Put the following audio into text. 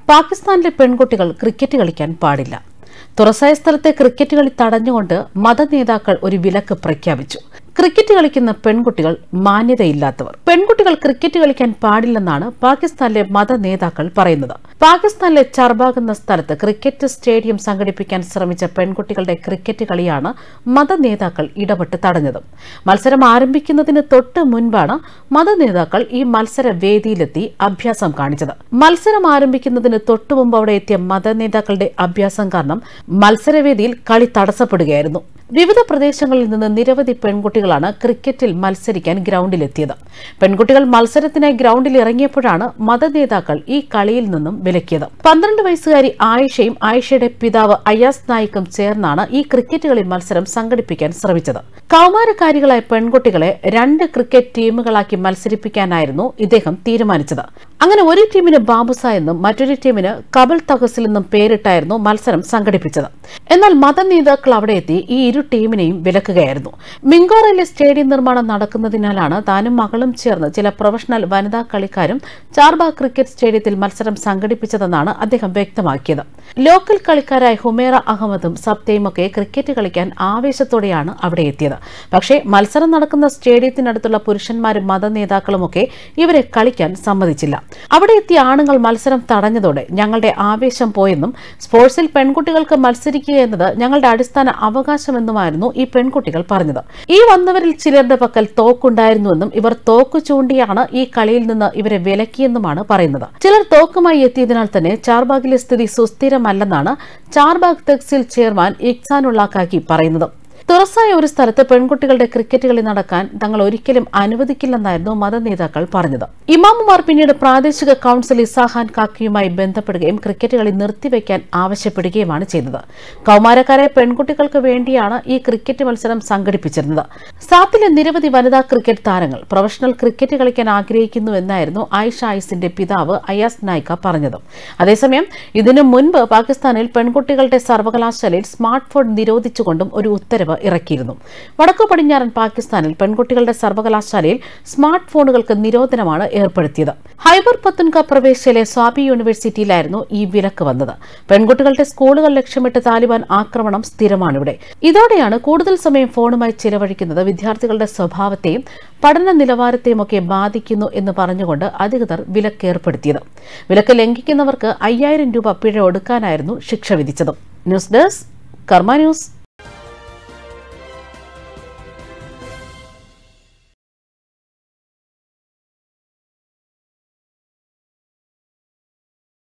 പാകിസ്ഥാനിലെ പെൺകുട്ടികൾ ക്രിക്കറ്റ് കളിക്കാൻ പാടില്ല തുറസായ സ്ഥലത്തെ ക്രിക്കറ്റ് കളി തടഞ്ഞുകൊണ്ട് മതനേതാക്കൾ ഒരു വിലക്ക് പ്രഖ്യാപിച്ചു ക്രിക്കറ്റ് കളിക്കുന്ന പെൺകുട്ടികൾ മാന്യതയില്ലാത്തവർ പെൺകുട്ടികൾ ക്രിക്കറ്റ് കളിക്കാൻ പാടില്ലെന്നാണ് പാകിസ്ഥാനിലെ മത നേതാക്കൾ പറയുന്നത് പാകിസ്ഥാനിലെ ചർബാഗ് എന്ന സ്ഥലത്ത് ക്രിക്കറ്റ് സ്റ്റേഡിയം സംഘടിപ്പിക്കാൻ ശ്രമിച്ച പെൺകുട്ടികളുടെ ക്രിക്കറ്റ് കളിയാണ് മത നേതാക്കൾ ഇടപെട്ട് തടഞ്ഞത് മത്സരം ആരംഭിക്കുന്നതിന് തൊട്ട് മുൻപാണ് മത നേതാക്കൾ ഈ മത്സര വേദിയിലെത്തി അഭ്യാസം കാണിച്ചത് മത്സരം ആരംഭിക്കുന്നതിന് തൊട്ടു മുമ്പ് അവിടെ എത്തിയ മത നേതാക്കളുടെ അഭ്യാസം കാരണം മത്സരവേദിയിൽ കളി തടസ്സപ്പെടുകയായിരുന്നു വിവിധ പ്രദേശങ്ങളിൽ നിന്ന് നിരവധി പെൺകുട്ടികളാണ് ക്രിക്കറ്റിൽ മത്സരിക്കാൻ ഗ്രൗണ്ടിലെത്തിയത് പെൺകുട്ടികൾ മത്സരത്തിനായി ഗ്രൗണ്ടിൽ ഇറങ്ങിയപ്പോഴാണ് മതനേതാക്കൾ ഈ കളിയിൽ നിന്നും വിലക്കിയത് പന്ത്രണ്ട് വയസ്സുകാരി ആയിഷയും ആയിഷയുടെ പിതാവ് അയാസ് നായിക്കും ചേർന്നാണ് ഈ ക്രിക്കറ്റ് കളി മത്സരം സംഘടിപ്പിക്കാൻ ശ്രമിച്ചത് കൌമാരക്കാരികളായ പെൺകുട്ടികളെ രണ്ട് ക്രിക്കറ്റ് ടീമുകളാക്കി മത്സരിപ്പിക്കാനായിരുന്നു ഇദ്ദേഹം തീരുമാനിച്ചത് അങ്ങനെ ഒരു ടീമിന് ബാബുസ എന്നും മറ്റൊരു ടീമിന് കബൽ തഹസിൽ എന്നും പേരിട്ടായിരുന്നു മത്സരം സംഘടിപ്പിച്ചത് എന്നാൽ മതനേതാക്കൾ അവിടെ എത്തി ഈ ഇരു ടീമിനെയും വിലക്കുകയായിരുന്നു മിങ്കോറയിലെ സ്റ്റേഡിയം നിർമ്മാണം നടക്കുന്നതിനാലാണ് താനും മകളും ചേർന്ന് ചില പ്രൊഫഷണൽ വനിതാ കളിക്കാരും ചാർബാഗ് ക്രിക്കറ്റ് സ്റ്റേഡിയത്തിൽ മത്സരം സംഘടിപ്പിച്ചതെന്നാണ് അദ്ദേഹം വ്യക്തമാക്കിയത് ലോക്കൽ കളിക്കാരായ ഹുമേറ അഹമ്മദും സബ്തയും ഒക്കെ ക്രിക്കറ്റ് കളിക്കാൻ ആവേശത്തോടെയാണ് അവിടെ എത്തിയത് പക്ഷേ മത്സരം നടക്കുന്ന സ്റ്റേഡിയത്തിനടുത്തുള്ള പുരുഷന്മാരും മതനേതാക്കളുമൊക്കെ ഇവരെ കളിക്കാൻ സമ്മതിച്ചില്ല അവിടെ എത്തിയ ആണുങ്ങൾ മത്സരം തടഞ്ഞതോടെ ഞങ്ങളുടെ ആവേശം പോയെന്നും സ്പോർട്സിൽ പെൺകുട്ടികൾക്ക് മത്സരിക്കുക എന്നത് ഞങ്ങളുടെ അടിസ്ഥാന അവകാശമെന്നുമായിരുന്നു ഈ പെൺകുട്ടികൾ പറഞ്ഞത് ഈ വന്നവരിൽ ചിലരുടെ പക്കൽ തോക്കുണ്ടായിരുന്നുവെന്നും ഇവർ തോക്ക് ചൂണ്ടിയാണ് ഈ കളിയിൽ നിന്ന് ഇവരെ വിലക്കിയെന്നുമാണ് പറയുന്നത് ചിലർ തോക്കുമായി എത്തിയതിനാൽ തന്നെ ചാർബാഗിലെ സ്ഥിതി സുസ്ഥിരമല്ലെന്നാണ് ചാർബാഗ് തെക്സിൽ ചെയർമാൻ ഇക്സാനുള്ളാക്കാക്കി പറയുന്നത് തുറസായ ഒരു സ്ഥലത്ത് പെൺകുട്ടികളുടെ ക്രിക്കറ്റ് കളി നടക്കാൻ തങ്ങൾ ഒരിക്കലും അനുവദിക്കില്ലെന്നായിരുന്നു മതനേതാക്കൾ പറഞ്ഞത് ഇമാമുമാർ പിന്നീട് പ്രാദേശിക കൌൺസിൽ ഇസാഹാൻ കാക്കിയുമായി ബന്ധപ്പെടുകയും ക്രിക്കറ്റ് കളി നിർത്തിവെക്കാൻ ആവശ്യപ്പെടുകയുമാണ് ചെയ്തത് കൌമാരക്കാരെ പെൺകുട്ടികൾക്ക് വേണ്ടിയാണ് ഈ ക്രിക്കറ്റ് മത്സരം സംഘടിപ്പിച്ചിരുന്നത് സാത്തിലെ നിരവധി വനിതാ ക്രിക്കറ്റ് താരങ്ങൾ പ്രൊഫഷണൽ ക്രിക്കറ്റ് കളിക്കാൻ ആഗ്രഹിക്കുന്നുവെന്നായിരുന്നു ആയിഷ ഐസിന്റെ പിതാവ് അയാസ് നായിക്ക പറഞ്ഞത് അതേസമയം ഇതിനു മുൻപ് പാകിസ്ഥാനിൽ പെൺകുട്ടികളുടെ സർവകലാശാലയിൽ സ്മാർട്ട് ഫോൺ നിരോധിച്ചുകൊണ്ടും ഒരു ഉത്തരവ് ഇറക്കിയിരുന്നു വടക്കു പടിഞ്ഞാറൻ പാകിസ്ഥാനിൽ പെൺകുട്ടികളുടെ സർവകലാശാലയിൽ സ്മാർട്ട് ഫോണുകൾക്ക് നിരോധനമാണ് ഏർപ്പെടുത്തിയത് ഹൈബർ പത്തുൻക പ്രവേശിയിലെ സ്വാബി യൂണിവേഴ്സിറ്റിയിലായിരുന്നു ഈ വിലക്ക് വന്നത് പെൺകുട്ടികളുടെ സ്കൂളുകൾ ലക്ഷ്യമിട്ട് താലിബാൻ ആക്രമണം സ്ഥിരമാണിവിടെ ഇതോടെയാണ് കൂടുതൽ സമയം ഫോണുമായി ചിലവഴിക്കുന്നത് വിദ്യാർത്ഥികളുടെ സ്വഭാവത്തെയും പഠന നിലവാരത്തെയും ഒക്കെ ബാധിക്കുന്നു എന്ന് പറഞ്ഞുകൊണ്ട് അധികൃതർ വിലക്ക് ഏർപ്പെടുത്തിയത് വിലക്ക് ലംഘിക്കുന്നവർക്ക് അയ്യായിരം രൂപ പിഴ ഒടുക്കാനായിരുന്നു ശിക്ഷ വിധിച്ചത് ന്യൂസ് ഡെസ്ക് കർമ്മ ന്യൂസ്